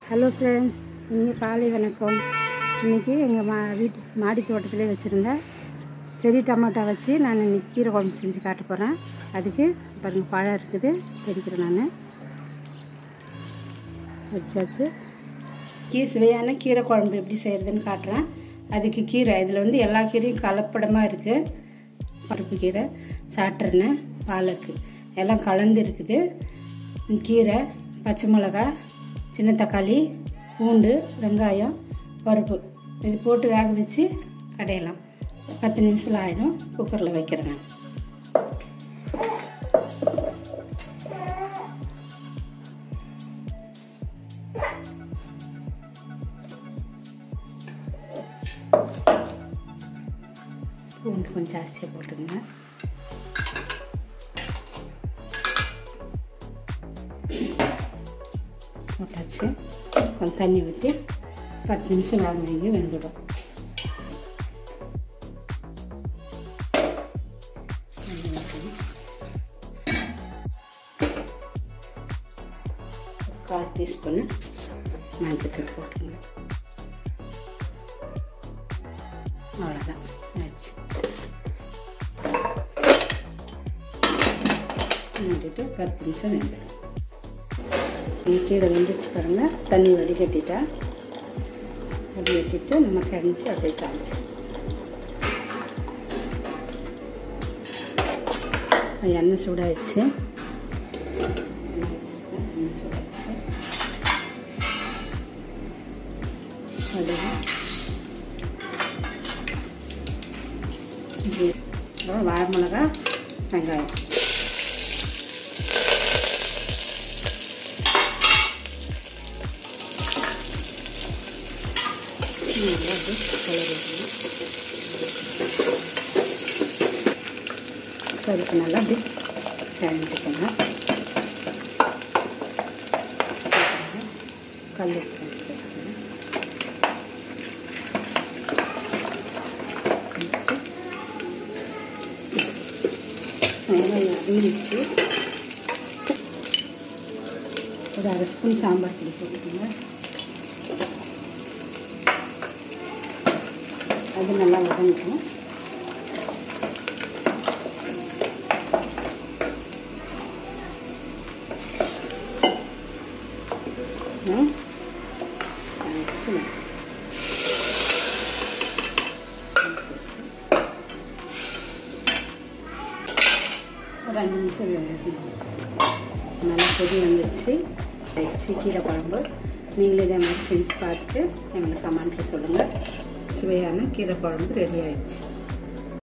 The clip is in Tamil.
ஹலோ ஃப்ரெண்ட்ஸ் இங்கே காலை வணக்கம் இன்றைக்கி எங்கள் மா வீட்டு மாடி தோட்டத்திலே வச்சுருந்தேன் செடி டமாட்டோ வச்சு நான் இன்னைக்கு கீரை குழம்பு செஞ்சு காட்ட போகிறேன் அதுக்கு பாருங்கள் பழம் இருக்குது பறிக்கிறேன் நான் வச்சாச்சு கீ சுவையான கீரை குழம்பு எப்படி செய்கிறதுன்னு காட்டுறேன் அதுக்கு கீரை இதில் வந்து எல்லா கீரையும் கலப்படமாக இருக்குது பருப்பு கீரை சாட்டுறேன் பாலக்கு எல்லாம் கலந்து இருக்குது கீரை பச்சை மிளகா சின்ன தக்காளி பூண்டு வெங்காயம் பருப்பு இது போட்டு வேக வச்சு கடையலாம் பத்து நிமிஷத்தில் ஆகிடும் குக்கரில் வைக்கிறேன் நான் பூண்டு கொஞ்சம் ஜாஸ்தியாக போட்டுங்க போட்டாச்சு கொஞ்சம் தண்ணி ஊற்றி பத்து நிமிஷம் வேக வைங்க வெந்துடும் தண்ணி ஊற்றணும். கால் டீஸ்பூனு மஞ்சத்தூள் போட்டுங்க அவ்வளோதான் ஆயிடுச்சு மூடிட்டு பத்து நிமிஷம் வெந்துடும் கீரை வெந்துச்சு பாருங்க தண்ணி வடிகட்டிட்டா வடிகட்டிட்டு நம்ம கரைஞ்சி அப்படியே காமிச்சு எண்ணெய் சூடாயிடுச்சு எண்ணெய் சூடாயிடுச்சு அதில் அப்புறம் வாழை மிளகா வெங்காயம் நல்லா அப்படியே கிளறி பருப்பு நல்லா அப்படியே கழிஞ்சிக்கணும் கல் உப்பு சேர்த்துக்கணும். வெங்காயம் அரிஞ்சிச்சு ஒரு அரை ஸ்பூன் சாம்பார் பொடி போட்டுக்கோங்க அது நல்லா வதங்கணும் ம். ஆயிடுச்சு. ஒரு அஞ்சு நிமிஷம் வேகணும். நல்லா கொதி வந்துடுச்சு ஆயிடுச்சு கீரை குழம்பு நீங்களும் இதே மாதிரி செஞ்சு பார்த்துட்டு எங்களுக்கு கமெண்ட்டில் சொல்லுங்கள் சுவையான கீரை குழம்பு ரெடி ஆயிடுச்சு